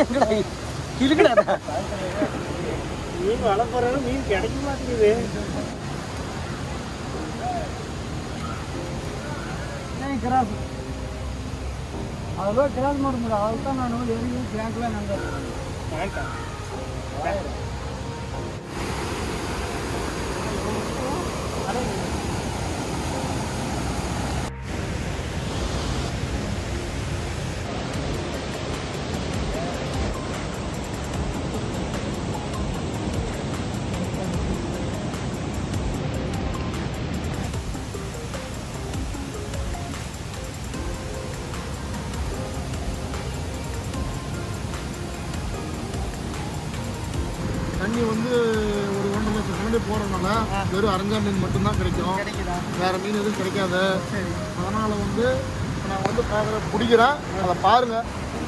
எங்கடா இருக்குடா மீன் வளர்ப்புறோம் மீன் கிடைக்க மாட்டேங்குது கிராஸ் அவ்வளோ கிராஸ் மாட முடியாது அதுக்கு தான் நான் எரியும் கிராங்க்லாம் நாங்கள் வேண்டாம் தண்ணி வந்து ஒரு ஒன்றரை லட்சம் கரண்டி போகிறதுனால வெறும் அரஞ்சா மீன் மட்டும்தான் கிடைக்கும் கிடைக்குதா வேற மீன் எதுவும் கிடைக்காது சரி அதனால வந்து இப்ப நான் வந்து பார்க்குற பிடிக்கிறேன் அதை பாருங்க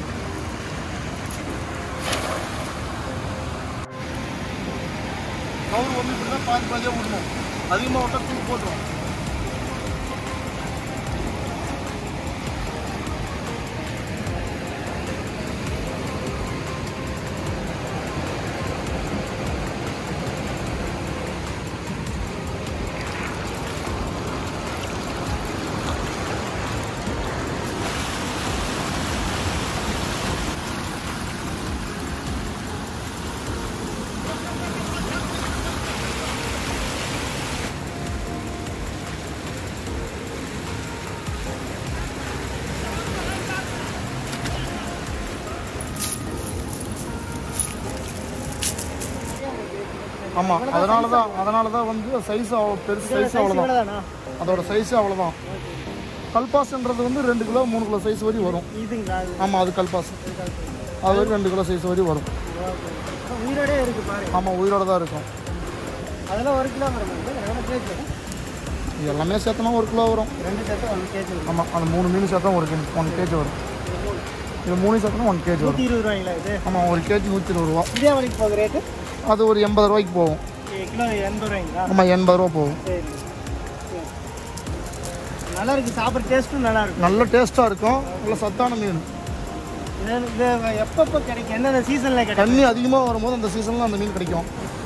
கவுர் வந்து இப்படி தான் பாதி பாதியாக விடணும் அதிகமாக விட்டா தூக்கி போட்டுரும் ஆமாம் அதனால தான் அதனால தான் வந்து சைஸ் பெருசு சைஸ் அவ்வளோதான் இவ்வளோதானா அதோட சைஸ் அவ்வளோதான் கல்பாஸ்ன்றது வந்து ரெண்டு கிலோ மூணு கிலோ சைஸ் வரையும் வரும் இதுங்களா அது ஆமாம் அது கல்பாஸ் அது வரைக்கும் ரெண்டு கிலோ சைஸ் வரையும் வரும் உயிரோடே இருக்கு பாருங்க ஆமாம் உயிரோட தான் இருக்கும் அதெல்லாம் ஒரு கிலோ வரும் ரெண்டு கேஜி இது எல்லாமே சேர்த்தனா ஒரு கிலோ வரும் ரெண்டு சேர்த்து ஒன் கேஜி ஆமாம் அந்த மூணு மீன் சேர்த்தா ஒரு கேஜி ஒன் கேஜி வரும் இது மூணு சேர்த்தனா ஒன் கேஜி வரும் நூற்றி இருபது ரூபாய்ங்களா இது ஆமாம் ஒரு கேஜி நூற்றி இருபது ரூபா இதே வரைக்கும் போகுது ரேட்டு அது ஒரு எண்பது ரூபாய்க்கு போகும் கிலோ எண்பது ரூபாய்ங்களா ஆமாம் எண்பது ரூபா போகும் சரி சரி. நல்லா இருக்கு சாப்பிட்ற டேஸ்ட்டும் நல்லா இருக்கும் நல்ல டேஸ்ட்டாக இருக்கும் நல்ல சத்தான மீன் இது இது எப்பப்போ கிடைக்கும் எந்தெந்த சீசனில் கிடைக்கும் தண்ணி அதிகமாக வரும்போது அந்த சீசனில் அந்த மீன் கிடைக்கும்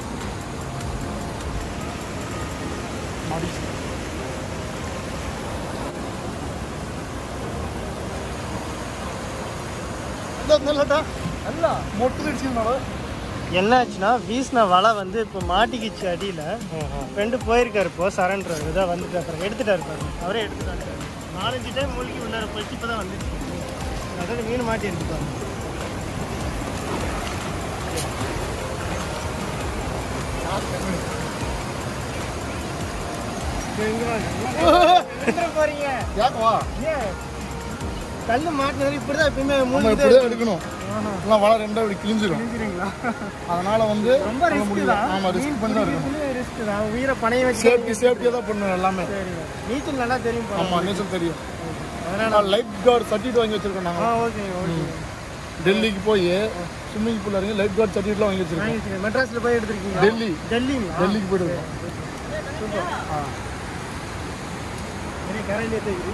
நல்லா மொட்டு அடிச்சுனால என்ன ஆச்சுன்னா வீசின வலை வந்து இப்போ மாட்டிக்கிச்சு அடியில் ஃப்ரெண்டு போயிருக்காரு இப்போ சரண்டர் இதாக வந்துட்டு அப்புறம் எடுத்துட்டாரு பாருங்க அவரே எடுத்துட்டாரு நாலஞ்சு டைம் மூழ்கி உள்ளார போயிட்டு இப்போ தான் வந்துச்சு அதாவது மீன் மாட்டி எடுத்துட்டாங்க போறீங்க யாக்கவா ஏன் கல்லு மாட்டினது இப்படி தான் எப்பயுமே நம்ம மூழ்கி இப்படி தான் எடுக்கணும் எல்லாம் வலை ரெண்டா இப்படி கிழிஞ்சிரும் தெரிஞ்சுறீங்களா அதனால வந்து ரொம்ப பண்ண ரிஸ்க் முடியல தான் ஆமாம் ரிஸ்க் பண்ணி தான் இருக்கணும் ரிஸ்க் தான் உயிரை பணைய வச்சு சேஃப்டி சேஃப்டியாக தான் பண்ணணும் எல்லாமே சரிங்க நீச்சல் நல்லா தெரியும் போல. ஆமாம் நீச்சல் தெரியும் அதனால லைஃப் கார்டு சர்டிஃபிகேட் வாங்கி வச்சிருக்கோம் ஆ நாங்கள் ஓகே ஓகே டெல்லிக்கு போய் ஸ்விம்மிங் பூல் இறங்கி லைஃப் கார்டு சர்டிஃபிகேட்லாம் வாங்கி வச்சிருக்கோம் வாங்கிக்கிறேன் மெட்ராஸ்ல போய் எடுத்திருக்கீங்க டெல்லி டெல்லிங்களா டெல்லிக்கு போயிட்டு இருக்கோம் சூப்பர் ஆ சரி கரையிலே தெரியுது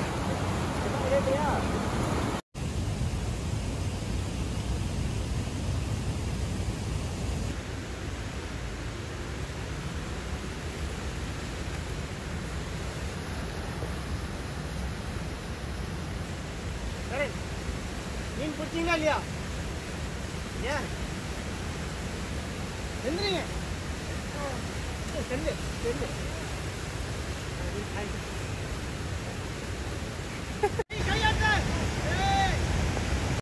சரி மீன் பிடிச்சிங்களா இல்லையா ஏன் எந்திரிங்க செல்லு செல்லு